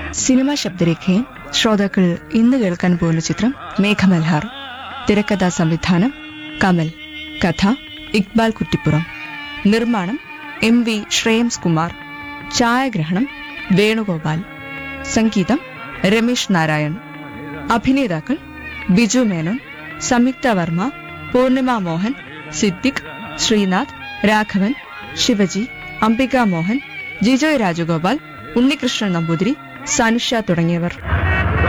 cinema ശബ്ദരേഖയിൽ ശ്രോതാക്കൾ ഇന്ന് കേൾക്കാൻ പോകുന്ന ചിത്രം മേഘമൽഹാർ തിരക്കഥാ സംവിധാനം കമൽ കഥ ഇക്ബാൽ കുറ്റിപ്പുറം നിർമ്മാണം എം വി ശ്രേയംസ് കുമാർ ഛായാഗ്രഹണം വേണുഗോപാൽ സംഗീതം രമേശ് നാരായൺ അഭിനേതാക്കൾ ബിജു മേനോൻ സംയുക്ത വർമ്മ പൂർണിമ മോഹൻ സിദ്ദിഖ് ശ്രീനാഥ് രാഘവൻ ശിവജി അംബിക മോഹൻ ജിജോയ് രാജഗോപാൽ ഉണ്ണികൃഷ്ണൻ നമ്പൂതിരി സനുഷ തുടങ്ങിയവർ